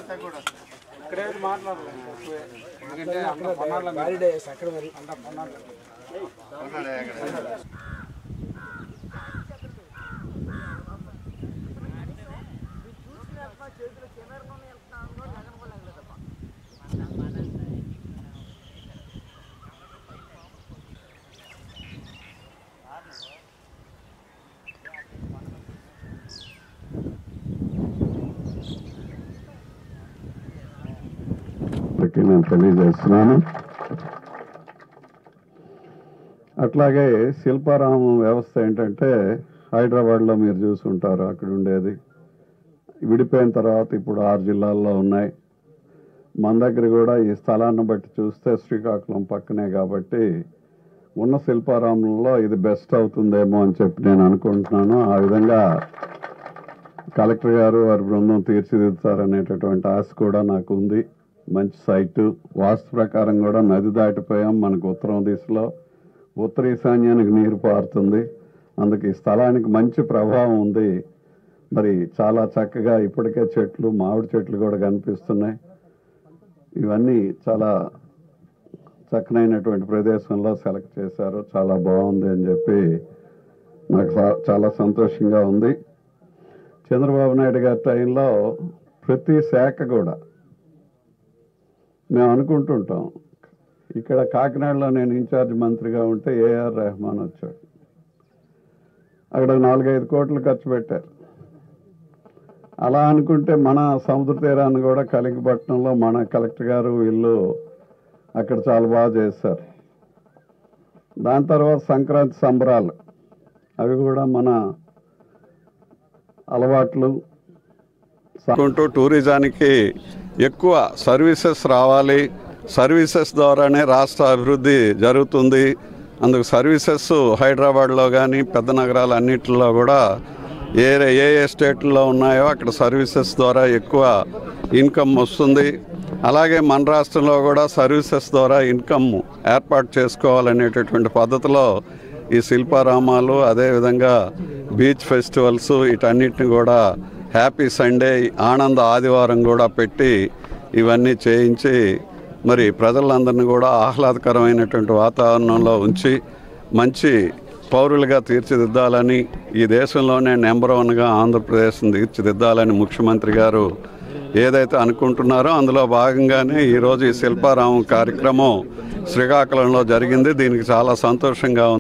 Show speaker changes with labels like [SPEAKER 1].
[SPEAKER 1] ఇక్కడే మాట్లాడలేదు తక్కువే. ఎందుకంటే అంత పన్నాళ్ళ అంత పన్నాళ్ళ
[SPEAKER 2] అందరికీ నేను తెలియజేస్తున్నాను అట్లాగే శిల్పారామం వ్యవస్థ ఏంటంటే హైదరాబాద్లో మీరు చూసుంటారు అక్కడ ఉండేది విడిపోయిన తర్వాత ఇప్పుడు ఆరు జిల్లాల్లో ఉన్నాయి మన దగ్గర కూడా ఈ స్థలాన్ని బట్టి చూస్తే శ్రీకాకుళం పక్కనే కాబట్టి ఉన్న శిల్పారామంలో ఇది బెస్ట్ అవుతుందేమో అని చెప్పి నేను అనుకుంటున్నాను ఆ విధంగా కలెక్టర్ గారు వారి బృందం తీర్చిదిద్దుతారనేటటువంటి ఆశ కూడా నాకు ఉంది మంచి సైటు వాస్తు ప్రకారం కూడా నది దాటిపోయాం మనకు ఉత్తరం దిశలో ఉత్తర ఈశాన్యానికి నీరు పారుతుంది అందుకు ఈ స్థలానికి మంచి ప్రభావం ఉంది మరి చాలా చక్కగా ఇప్పటికే చెట్లు మామిడి చెట్లు కూడా కనిపిస్తున్నాయి ఇవన్నీ చాలా చక్కనైనటువంటి ప్రదేశంలో సెలెక్ట్ చేశారు చాలా బాగుంది అని చెప్పి నాకు చా- చాలా సంతోషంగా ఉంది చంద్రబాబు నాయుడు గారి టైంలో ప్రతి శాఖ కూడా మేము అనుకుంటుంటాం ఇక్కడ కాకినాడలో నేను ఇన్ఛార్జ్ మంత్రిగా ఉంటే ఏఆర్ రెహమాన్ వచ్చాడు అక్కడ నాలుగైదు కోట్లు ఖర్చు పెట్టారు అలా అనుకుంటే మన సముద్ర తీరాన్ని కూడా కలిగిపట్నంలో మన కలెక్టర్ గారు వీళ్ళు అక్కడ చాలా బాగా చేశారు దాని తర్వాత సంక్రాంతి సంబరాలు అవి కూడా మన అలవాట్లు అనుకుంటూ టూరిజానికి ఎక్కువ సర్వీసెస్ రావాలి సర్వీసెస్ ద్వారానే రాష్ట్ర అభివృద్ధి జరుగుతుంది అందుకు సర్వీసెస్ హైదరాబాద్లో కానీ పెద్ద నగరాలు అన్నిటిలో కూడా ఏ ఏ ఏ స్టేట్లో ఉన్నాయో అక్కడ సర్వీసెస్ ద్వారా ఎక్కువ ఇన్కమ్ వస్తుంది అలాగే మన రాష్ట్రంలో కూడా సర్వీసెస్ ద్వారా ఇన్కమ్ ఏర్పాటు చేసుకోవాలనేటటువంటి పద్ధతిలో ఈ శిల్పారామాలు అదేవిధంగా బీచ్ ఫెస్టివల్స్ వీటన్నిటిని కూడా హ్యాపీ సండే ఆనంద ఆదివారం కూడా పెట్టి ఇవన్నీ చేయించి మరి ప్రజలందరినీ కూడా ఆహ్లాదకరమైనటువంటి వాతావరణంలో ఉంచి మంచి పౌరులుగా తీర్చిదిద్దాలని ఈ దేశంలోనే నెంబర్ వన్గా ఆంధ్రప్రదేశ్ని తీర్చిదిద్దాలని ముఖ్యమంత్రి గారు ఏదైతే అనుకుంటున్నారో అందులో భాగంగానే ఈరోజు ఈ శిల్పారామం కార్యక్రమం శ్రీకాకుళంలో జరిగింది దీనికి చాలా సంతోషంగా ఉంది